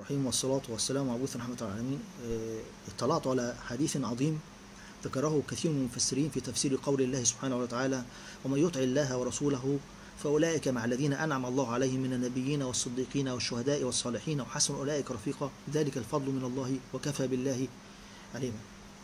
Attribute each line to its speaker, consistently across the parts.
Speaker 1: الرحيم والصلاة والسلام على مبعوث رحمة العالمين آه، اطلعت على حديث عظيم ذكره كثير من المفسرين في تفسير قول الله سبحانه وتعالى ومن يطع الله ورسوله فأولئك مع الذين أنعم الله عليهم من النبيين والصديقين والشهداء والصالحين وحسن أولئك رفيقا ذلك الفضل من الله وكفى بالله عليما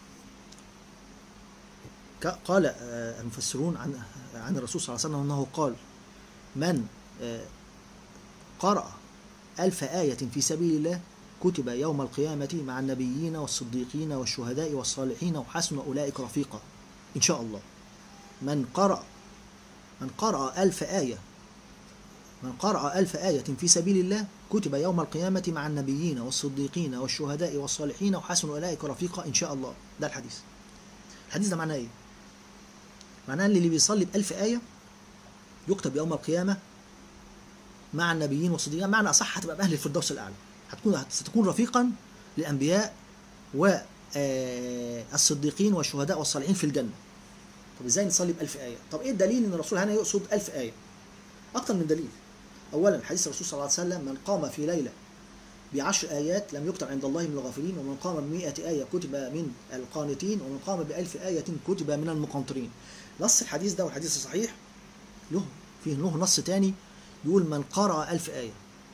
Speaker 1: ك- قال آه، المفسرون عن عن الرسول صلى الله عليه وسلم أنه قال من آه، قرأ ألف آية في سبيل الله كتب يوم القيامة مع النبيين والصديقين والشهداء والصالحين وحسن أولئك رفيقا إن شاء الله من قرأ من قرأ ألف آية من قرأ ألف آية في سبيل الله كتب يوم القيامة مع النبيين والصديقين والشهداء والصالحين وحسن أولئك رفيقا إن شاء الله ده الحديث الحديث ده معناه إيه؟ معناه إن اللي بيصلي بألف آية يكتب يوم القيامة مع النبيين والصديقين معنى أصح هتبقى بأهل الفردوس الأعلى هتكون ستكون رفيقا للأنبياء والصديقين والشهداء والصالحين في الجنة طب ازاي نصلي بألف آية طب ايه الدليل ان الرسول هنا يقصد ألف آية أكتر من دليل أولا حديث الرسول صلى الله عليه وسلم من قام في ليلة بعشر آيات لم يكتب عند الله من الغافلين ومن قام بمئة آية كتب من القانتين ومن قام بألف آية كتب من المقنطرين نص الحديث ده والحديث الصحيح له فيه له نص تاني يقول من قرأ ألف آية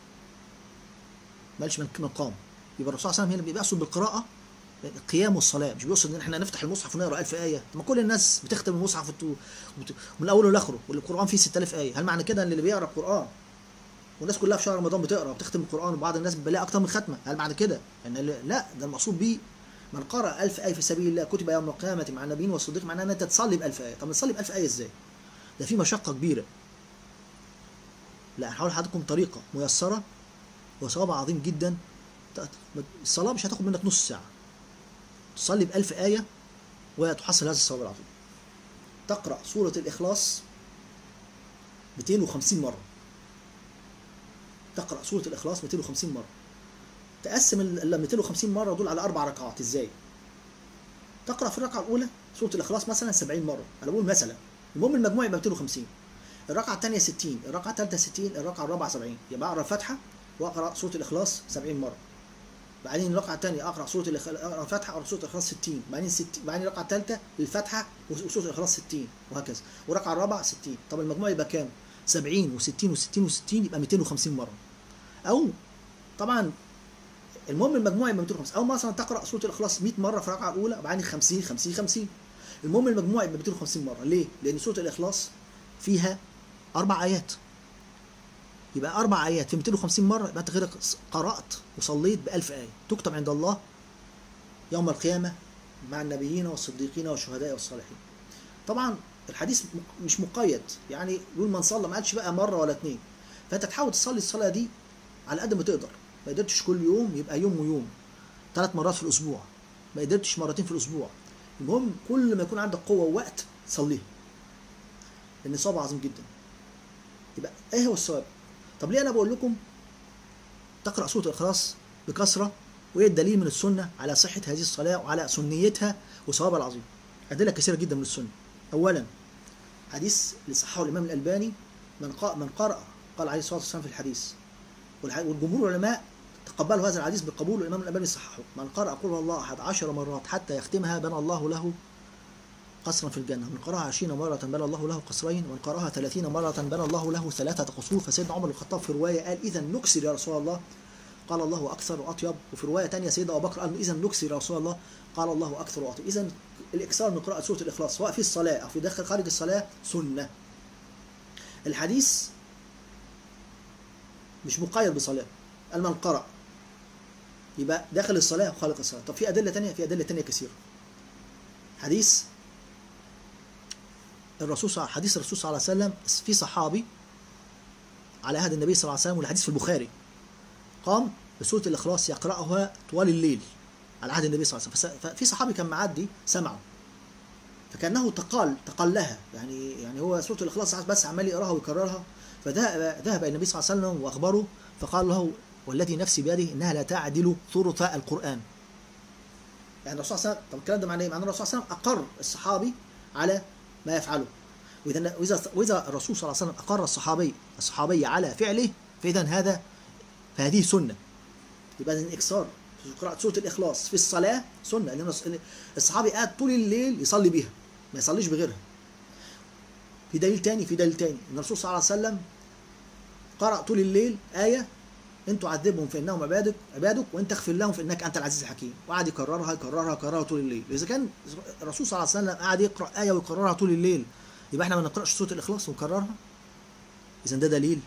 Speaker 1: مالش من من قام يبقى الرسول صلى الله عليه وسلم هنا بيقصد بالقراءة قيام الصلاة مش بيقصد ان احنا نفتح المصحف ونقرا 1000 آية ما كل الناس بتختم المصحف وت- وت- من اوله لاخره والقرآن فيه 6000 آية هل معنى كده ان اللي بيقرا القرآن والناس كلها في شهر رمضان بتقرا وبتختم القرآن وبعض الناس بيلاقي اكتر من ختمة هل معنى كده ان ال- لا ده المقصود بيه من قرأ 1000 آية في سبيل الله كتب يوم القيامة مع النبيين والصديق معناه ان انت تصلي ب 1000 آية طب تصلي ب 1000 آية ازاي ده في مشقة كبيرة لا هحاول لحضراتكم طريقة ميسرة وثواب عظيم جدا ت- الصلاة مش هتاخد منك نص ساعة تصلي بألف آية وتحصل هذا الثواب العظيم تقرأ سورة الإخلاص 250 مرة تقرأ سورة الإخلاص 250 مرة تقسم ال ال 250 مرة دول على أربع ركعات إزاي؟ تقرأ في الركعة الأولى سورة الإخلاص مثلا 70 مرة أنا بقول مثلا المهم المجموع يبقى 250 الركعة الثانية 60 الركعة الثالثة 60 الركعة الرابعة 70 يبقى أقرأ الفاتحة وأقرأ سورة الإخلاص 70 مرة بعدين الركعة الثانية أقرأ سورة الإخ- أقرأ الفاتحة أقرأ سورة الإخلاص 60 بعدين 60 بعدين الركعة الثالثة الفاتحة وسورة الإخلاص 60 وهكذا والركعة الرابعة 60 طب المجموع يبقى كام؟ 70 و60 و60 و60 يبقى 250 مرة أو طبعا المهم المجموع يبقى 250 أو مثلا تقرأ سورة الإخلاص 100 مرة في الركعة الأولى وبعدين 50 50 50 المهم المجموع يبقى 250 مرة ليه؟ لأن سورة الإخلاص فيها أربع آيات يبقى أربع آيات في 250 مرة يبقى أنت كده قرأت وصليت بألف آية تكتب عند الله يوم القيامة مع النبيين والصديقين والشهداء والصالحين طبعا الحديث م- مش مقيد يعني يقول من صلى ما قالش بقى مرة ولا اتنين فأنت تحاول تصلي الصلاة دي على قد ما تقدر ما قدرتش كل يوم يبقى يوم ويوم ثلاث مرات في الأسبوع ما قدرتش مرتين في الأسبوع المهم كل ما يكون عندك قوة ووقت صليها لأن صعب عظيم جدا يبقى ايه هو الثواب طب ليه انا بقول لكم تقرا سوره الاخلاص بكثره وايه الدليل من السنه على صحه هذه الصلاه وعلى سنيتها وثوابها العظيم ادله كثيره جدا من السنه اولا حديث اللي صححه الامام الالباني من قا من قرأ قال عليه الصلاه والسلام في الحديث والح- والجمهور العلماء تقبلوا هذا الحديث بقبول الامام الالباني صححه من قرأ قل هو الله احد عشر مرات حتى يختمها بنى الله له قصرا في الجنة من قرأها عشرين مرة بنى الله له قصرين ومن قرأها ثلاثين مرة بنى الله له ثلاثة قصور فسيدنا عمر بن الخطاب في رواية قال إذا نكسر يا رسول الله قال الله أكثر وأطيب وفي رواية تانية سيدنا أبو بكر قال إذا نكسر يا رسول الله قال الله أكثر وأطيب إذا الإكثار من قراءة سورة الإخلاص سواء في الصلاة أو في داخل خارج الصلاة سنة الحديث مش مقيد بصلاة قال من قرأ يبقى داخل الصلاة وخارج الصلاة طب في أدلة تانية في أدلة تانية كثيرة حديث الرسول صلى حديث الرسول صلى الله عليه وسلم في صحابي على عهد النبي صلى الله عليه وسلم والحديث في البخاري قام بسورة الإخلاص يقرأها طوال الليل على عهد النبي صلى الله عليه وسلم فس- ففي صحابي كان معدي سمعه فكأنه تقال تقلها يعني يعني هو سورة الإخلاص بس عمال يقراها ويكررها فذهب ذهب إلى النبي صلى الله عليه وسلم وأخبره فقال له والذي نفسي بيده إنها لا تعدل ثلث القرآن يعني الرسول صلى الله عليه وسلم طب الكلام ده معناه ايه؟ معناه الرسول صلى الله عليه وسلم أقر الصحابي على ما يفعله وإذا وإذا وإذا الرسول صلى الله عليه وسلم أقر الصحابي الصحابي على فعله فإذا هذا فهذه سنة يبقى إذن اكثار في قراءه سوره الاخلاص في الصلاه سنه لان الص- الصحابي قاعد طول الليل يصلي بيها ما يصليش بغيرها في دليل تاني في دليل تاني ان الرسول صلى الله عليه وسلم قرأ طول الليل آية أن تعذبهم فإنهم عبادك عبادك وأن تغفر لهم فإنك أنت العزيز الحكيم وقعد يكررها يكررها يكررها طول الليل إذا كان الرسول صلى الله عليه وسلم قعد يقرأ آية ويكررها طول الليل يبقى احنا ما نقرأش سورة الإخلاص ونكررها إذا ده دليل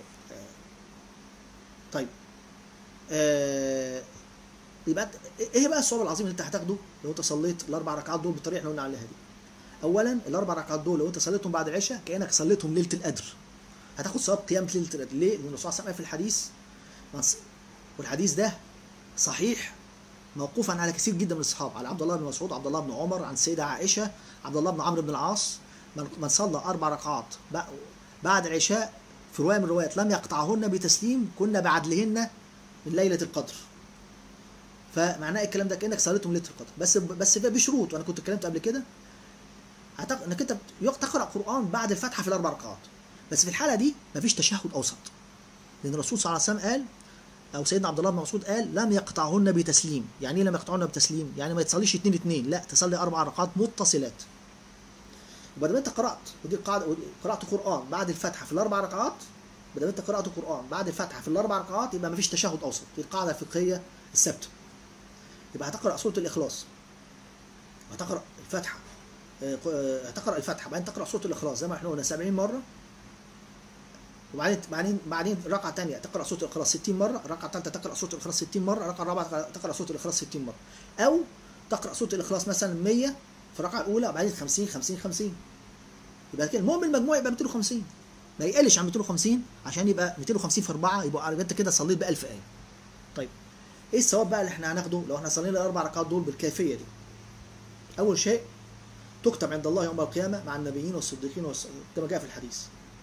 Speaker 1: طيب آه يبقى أنت- ايه بقى الصواب العظيم اللي انت هتاخده لو انت صليت الاربع ركعات دول بالطريقه اللي قلنا عليها دي اولا الاربع ركعات دول لو انت صليتهم بعد العشاء كانك صليتهم ليله القدر هتاخد ثواب قيام ليله القدر ليه؟ لان الرسول صلى الله عليه وسلم قال في الحديث منص- والحديث ده صحيح موقوفا على كثير جدا من الصحابه على عبد الله بن مسعود عبد الله بن عمر عن السيده عائشه عبد الله بن عمرو بن العاص من من صلى اربع ركعات ب- بعد العشاء في روايه من الروايات لم يقطعهن بتسليم كنا بعدلهن من ليله القدر فمعناه الكلام ده كانك صليتهم ليله القدر بس بس ده بشروط وانا كنت اتكلمت قبل كده هتق... انك انت بت- تقرا قران بعد الفاتحه في الاربع ركعات بس في الحاله دي مفيش تشهد اوسط لان الرسول صلى الله عليه وسلم قال او سيدنا عبد الله بن مسعود قال لم يقطعهن بتسليم يعني ايه لم يقطعهن بتسليم يعني ما تصليش اتنين اتنين لا تصلي اربع ركعات متصلات وبعد ما انت قرات ودي قاعده ودي- قرات قران بعد الفاتحه في الاربع ركعات بدل ما انت قرات قران بعد الفاتحه في الاربع ركعات يبقى مفيش تشهد اوسط دي القاعده الفقهيه الثابته يبقى هتقرا سوره الاخلاص هتقرا الفاتحه آه، آه، هتقرا الفاتحه بعدين تقرا سوره الاخلاص زي ما احنا قلنا 70 مره وبعدين بعدين بعدين ركعه ثانيه تقرا سوره الاخلاص 60 مره ركعه ثالثه تقرا سوره الاخلاص 60 مره ركعه رابعه تقرا سوره الاخلاص 60 مره او تقرا سوره الاخلاص مثلا 100 في الركعه الاولى وبعدين 50 50 50 يبقى كده المهم المجموع يبقى 250 ما يقلش عن 250 عشان يبقى 250 في 4 يبقى يبقى انت كده صليت ب 1000 ايه طيب ايه الثواب بقى اللي احنا هناخده لو احنا صلينا الاربع ركعات دول بالكيفيه دي اول شيء تكتب عند الله يوم القيامه مع النبيين والصديقين والص... كما جاء في الحديث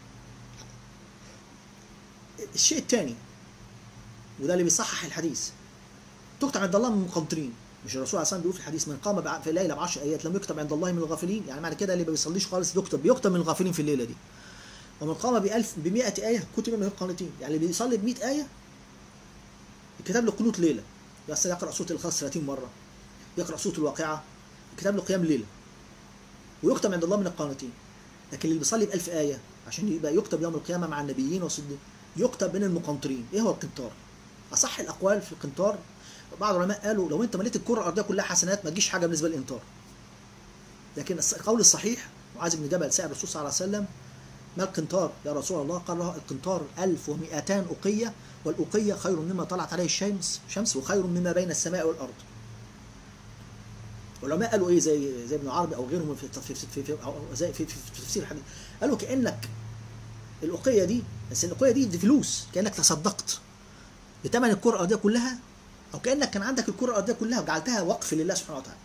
Speaker 1: الشيء الثاني وده اللي بيصحح الحديث تكتب عند الله من المقنطرين مش الرسول عليه الصلاه والسلام بيقول في الحديث من قام بع- في الليله بعشر ايات لم يكتب عند الله من الغافلين يعني معنى كده اللي ما بيصليش خالص يكتب بيكتب من الغافلين في الليله دي ومن قام ب 1000 ب 100 ايه كتب من القانتين يعني اللي بيصلي ب 100 ايه كتب له قنوت ليله بس يقرا سوره الخاص 30 مره يقرا سوره الواقعه كتب له قيام ليله ويكتب عند الله من القانتين لكن اللي بيصلي ب 1000 ايه عشان يبقى يكتب يوم القيامه مع النبيين والصديقين يكتب من المقنطرين ايه هو القنطار اصح الاقوال في القنطار بعض العلماء قالوا لو انت مليت الكره الارضيه كلها حسنات ما تجيش حاجه بالنسبه للانطار لكن الص- القول الصحيح معاذ بن جبل سأل الرسول صلى الله عليه وسلم ما القنطار يا رسول الله قال له القنطار 1200 أقية والأقية خير مما طلعت عليه الشمس شمس وخير مما بين السماء والأرض والعلماء قالوا ايه زي زي ابن عربي او غيرهم في في في في, في, أو زي في, في, في تفسير الحديث قالوا كانك الاقيه دي بس الاقيه دي دي فلوس كانك تصدقت بثمن الكره الارضيه كلها او كانك كان عندك الكره الارضيه كلها وجعلتها وقف لله سبحانه وتعالى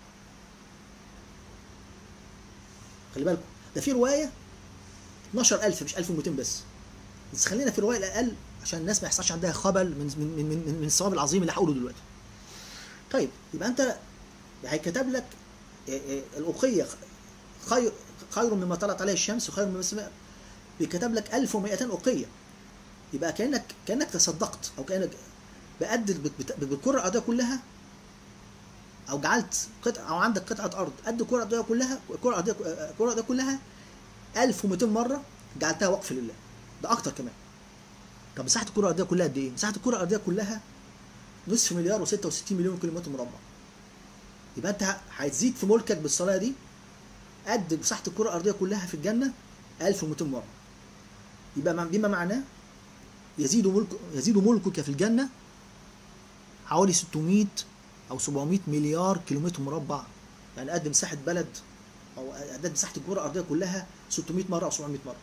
Speaker 1: خلي بالكم ده في روايه 12000 مش 1200 بس بس خلينا في الروايه الاقل عشان الناس ما يحصلش عندها خبل من من من من, من الثواب العظيم اللي هقوله دلوقتي طيب يبقى انت هيكتب لك إيه إيه الأقية خير خير مما طلعت عليه الشمس وخير مما السماء بيكتب لك 1200 أقية يبقى كأنك كأنك تصدقت أو كأنك بقد بالكرة الأرضية كلها أو جعلت قطع أو عندك قطعة أرض قد الكرة الأرضية كلها الكرة الأرضية الكرة الأرضية كلها 1200 مرة جعلتها وقف لله ده أكتر كمان طب مساحة الكرة الأرضية كلها قد إيه؟ مساحة الكرة الأرضية كلها نصف مليار و66 مليون كيلومتر مربع يبقى انت هتزيد في ملكك بالصلاه دي قد مساحه الكره الارضيه كلها في الجنه 1200 مره يبقى مع- بما معناه يزيد ملك يزيد ملكك في الجنه حوالي 600 او 700 مليار كيلومتر مربع يعني قد مساحه بلد او قد مساحه الكره الارضيه كلها 600 مره او 700 مره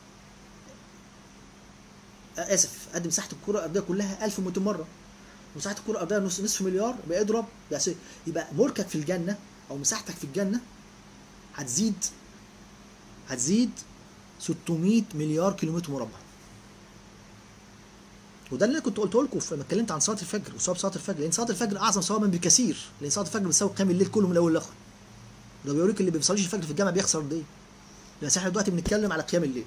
Speaker 1: آه، اسف قد مساحه الكره الارضيه كلها 1200 مره مساحه الكره الارضيه نص نصف مليار يبقى اضرب بس يبقى ملكك في الجنه او مساحتك في الجنه هتزيد هتزيد 600 مليار كيلومتر مربع وده اللي أنا كنت قلته لكم لما اتكلمت عن صلاه الفجر وثواب صلاه الفجر لان صلاه الفجر اعظم ثوابا بكثير لان صلاه الفجر بتساوي قيام الليل كله من الاول لاخر ده بيوريك اللي ما بيصليش الفجر في الجامع بيخسر قد ايه بس احنا دلوقتي بنتكلم على قيام الليل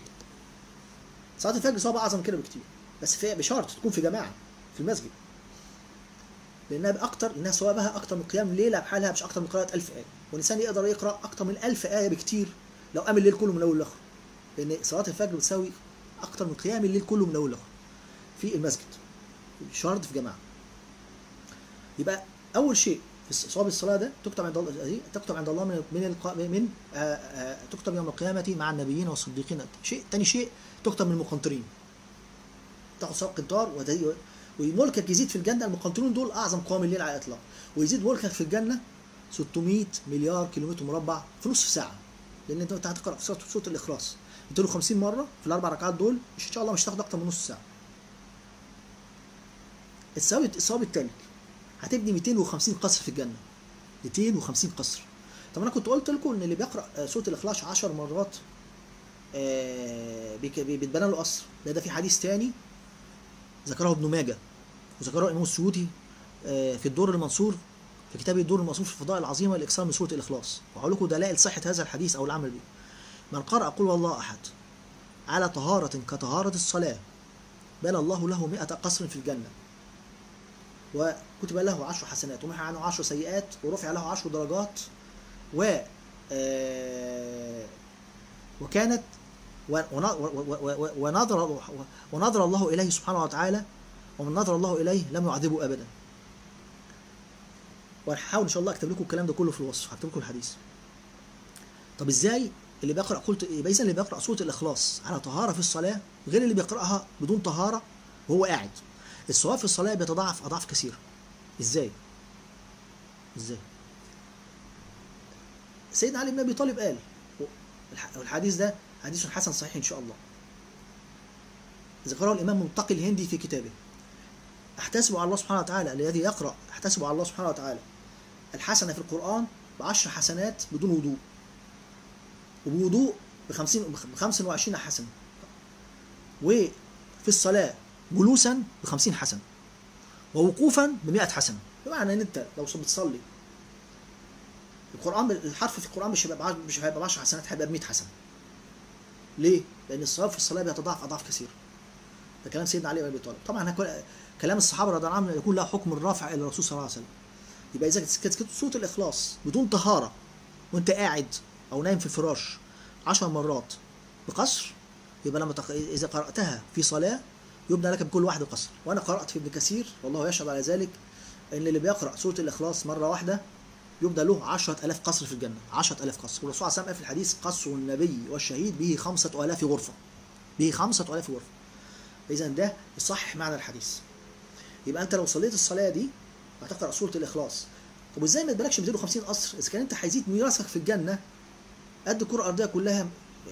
Speaker 1: صلاه الفجر ثوابها اعظم من كده بكتير بس في بشرط تكون في جماعه في المسجد لانها اكتر لانها ثوابها اكتر من قيام ليله بحالها مش اكتر من قراءه 1000 ايه والانسان يقدر يقرا اكتر من 1000 ايه بكتير لو قام الليل كله من اول لاخر لان صلاه الفجر بتساوي اكتر من قيام الليل كله من اول لاخر في المسجد شرط في جماعه يبقى اول شيء في صواب الصلاه ده تكتب عند الله دي تكتب عند الله من من الق... من آآ آآ تكتب يوم القيامه مع النبيين والصديقين شيء ثاني شيء تكتب من المقنطرين تاخد ثواب قنطار وده وملكك يزيد في الجنه المقنطرون دول اعظم قوام الليل على الاطلاق ويزيد ملكك في الجنه 600 مليار كيلومتر مربع في نصف ساعه لان انت هتقرا سوره سوره الاخلاص 250 مره في الاربع ركعات دول ان شاء الله مش هتاخد اكتر من نص ساعه الثواب الثواب الثالث هتبني 250 قصر في الجنه 250 قصر طب انا كنت قلت لكم ان اللي بيقرا سوره الاخلاص 10 مرات بيتبنى له قصر ده ده في حديث تاني ذكره ابن ماجه وذكره الامام السيوطي في الدور المنصور في كتاب الدور المنصور في الفضائل العظيمه لاكثار من سوره الاخلاص وهقول لكم دلائل صحه هذا الحديث او العمل به من قرأ قل الله احد على طهارة كطهارة الصلاة بنى الله له مئة قصر في الجنة وكتب له عشر حسنات ومحى عنه عشر سيئات ورفع له عشر درجات و وكانت ونظر ونظر الله اليه سبحانه وتعالى ومن نظر الله اليه لم يعذبه ابدا وهحاول ان شاء الله اكتب لكم الكلام ده كله في الوصف هكتب لكم الحديث طب ازاي اللي بيقرا قلت يبقى اذا اللي بيقرا سوره الاخلاص على طهاره في الصلاه غير اللي بيقراها بدون طهاره وهو قاعد الثواب في الصلاه بيتضاعف اضعاف كثيره ازاي ازاي سيدنا علي بن ابي طالب قال والحديث ده حديث حسن صحيح ان شاء الله ذكره الامام منتقي الهندي في كتابه احتسب على الله سبحانه وتعالى الذي يقرا احتسب على الله سبحانه وتعالى الحسنه في القران بعشر حسنات بدون وضوء وبوضوء ب 50 ب 25 حسنه وفي الصلاه جلوسا ب 50 حسنه ووقوفا ب 100 حسنه بمعنى ان انت لو بتصلي القران الحرف في القران مش هيبقى مش هيبقى ب 10 حسنات هيبقى ب 100 حسنه ليه؟ لان الصواب في الصلاه بيتضاعف اضعاف كثيره ده كلام سيدنا علي بن ابي طالب طبعا كلام الصحابه رضي الله عنهم يكون له حكم الرافع الى الرسول صلى الله عليه وسلم يبقى اذا كانت سوره الاخلاص بدون طهاره وانت قاعد او نايم في الفراش عشر مرات بقصر يبقى لما تق... اذا قراتها في صلاه يبنى لك بكل واحد قصر وانا قرات في ابن كثير والله يشهد على ذلك ان اللي بيقرا سوره الاخلاص مره واحده يبنى له 10000 قصر في الجنه 10000 قصر والرسول صلى الله عليه وسلم في الحديث قصر النبي والشهيد به 5000 غرفه به 5000 غرفه اذا ده يصحح معنى الحديث يبقى انت لو صليت الصلاه دي هتقرا سوره الاخلاص طب ازاي ما تبالغش 250 قصر اذا كان انت هيزيد ميراثك في الجنه قد الكره الارضيه كلها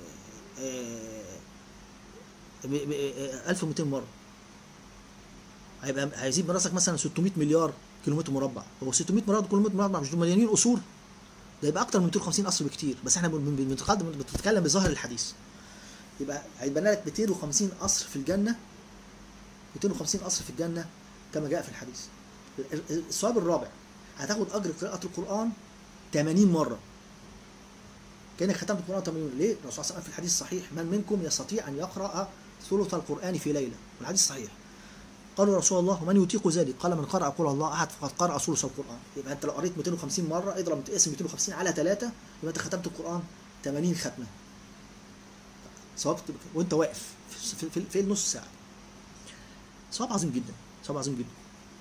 Speaker 1: 1200 مره هيبقى هيزيد ميراثك مثلا 600 مليار كيلومتر مربع هو 600 مليار كيلومتر مربع مش مليانين قصور ده يبقى اكتر من 250 قصر بكتير بس احنا بنتقدم بنتكلم بظاهر الحديث يبقى هيتبنى لك 250 قصر في الجنه 250 قصر في الجنه كما جاء في الحديث الثواب الرابع هتاخد اجر قراءه القران 80 مره كانك ختمت القران 80 ليه؟ الرسول صلى الله عليه وسلم في الحديث الصحيح من منكم يستطيع ان يقرا ثلث القران في ليله والحديث صحيح قالوا يا رسول الله ومن يطيق ذلك؟ قال من قرأ قول الله أحد فقد قرأ ثلث القرآن يبقى أنت لو قريت 250 مرة اضرب تقسم 250 على 3 يبقى أنت ختمت القرآن 80 ختمة ثواب وأنت واقف في, في, في النص ساعة ثواب عظيم جدا ثواب عظيم جدا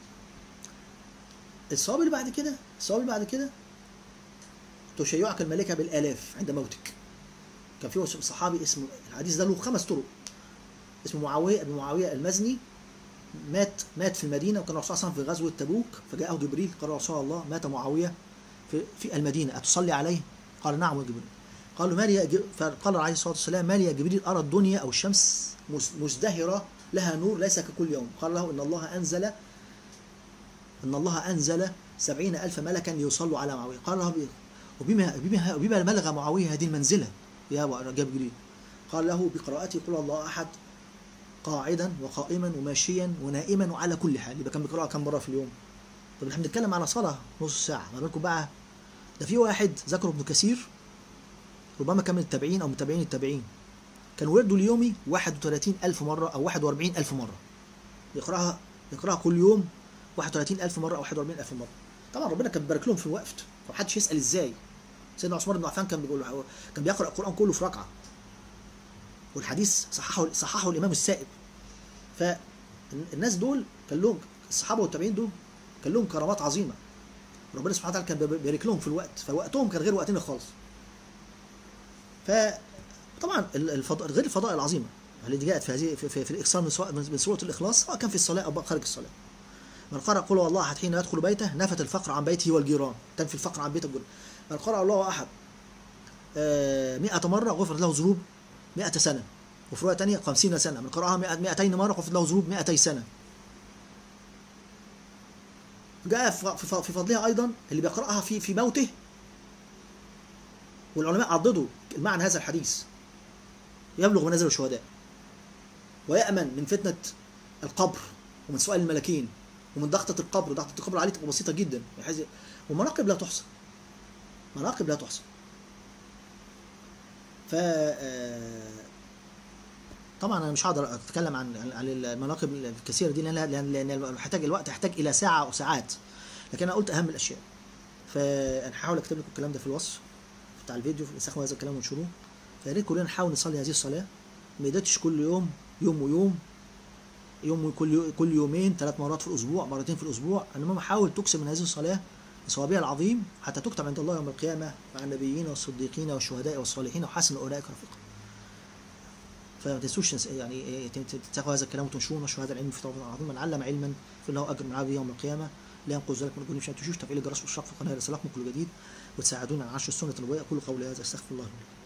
Speaker 1: الثواب اللي بعد كده الثواب اللي بعد كده تشيعك الملائكة بالآلاف عند موتك كان في صحابي اسمه الحديث ده له خمس طرق اسمه معاوية بن معاوية المزني مات مات في المدينة وكان الرسول صلى الله عليه وسلم في غزوة تبوك فجاءه جبريل قال يا رسول الله مات معاوية في, في المدينة أتصلي عليه؟ قال نعم يا جبريل قال له مالي جب... فقال عليه الصلاة والسلام مالي يا جبريل أرى الدنيا أو الشمس مزدهرة لها نور ليس ككل يوم قال له إن الله أنزل إن الله أنزل سبعين ألف ملكا ليصلوا على معاوية قال له وبما بما بما بلغ معاوية هذه المنزلة يا جبريل قال له بقراءته قل الله أحد قاعدا وقائما وماشيا ونائما وعلى كل حال يبقى كان بيقراها كم مره في اليوم طب احنا بنتكلم على صلاه نص ساعه ما بالكم بقى ده في واحد ذكره ابن كثير ربما كان من التابعين او متابعين التابعين كان ورده اليومي 31 ألف مرة أو 41 ألف مرة يقرأها يقرأها كل يوم 31000 مره او 41000 مره طبعا ربنا كان بيبارك لهم في الوقت فمحدش يسال ازاي سيدنا عثمان بن عفان كان بيقول كان بيقرا القران كله في ركعه والحديث صححه صححه الامام السائب فالناس دول كان لهم الصحابه والتابعين دول كان لهم كرامات عظيمه ربنا سبحانه وتعالى كان بيبارك لهم في الوقت فوقتهم كان غير وقتنا خالص فطبعا الفضاء غير الفضائل العظيمه التي جاءت في هذه في, في, في الاكثار من, سواء من سوره الاخلاص سواء كان في الصلاه او خارج الصلاه من قرأ قل هو الله أحد حين يدخل بيته نفت الفقر عن بيته والجيران تنفي الفقر عن بيت الجيران من قرأ الله أحد مئة مرة غفرت له ذنوب مئة سنة وفي رواية تانية خمسين سنة من قرأها مئتين مرة غفرت له ذنوب مئتي سنة جاء في فضلها أيضا اللي بيقرأها في في موته والعلماء عضدوا المعنى هذا الحديث يبلغ منازل الشهداء ويأمن من فتنة القبر ومن سؤال الملكين ومن ضغطة القبر ضغطة القبر عليه تبقى بسيطة جدا بحيث ومناقب لا تحصى مناقب لا تحصى ف طبعا انا مش هقدر اتكلم عن عن المناقب الكثيره دي لان لان محتاج الوقت يحتاج الى ساعه او ساعات لكن انا قلت اهم الاشياء فانا هحاول اكتب لكم الكلام ده في الوصف بتاع الفيديو نسخوا هذا الكلام ونشروه فيا ريت كلنا نحاول نصلي هذه الصلاه ما يدتش كل يوم يوم ويوم يوم كل كل يومين ثلاث مرات في الاسبوع مرتين في الاسبوع انما حاول تكسب من هذه الصلاه بصوابها العظيم حتى تكتب عند الله يوم القيامه مع النبيين والصديقين والشهداء والصالحين وحسن اولئك رفيقا. فما تنسوش يعني تاخذوا هذا الكلام وتنشروه نشر هذا العلم في طرف العظيم من علم علما فله اجر من عبده يوم القيامه لا ينقص ذلك من اجور مشان تشوش تفعيل الجرس والشرق في قناه رسالتكم كل جديد وتساعدونا على عشر السنه النبويه اقول قولي هذا استغفر الله لي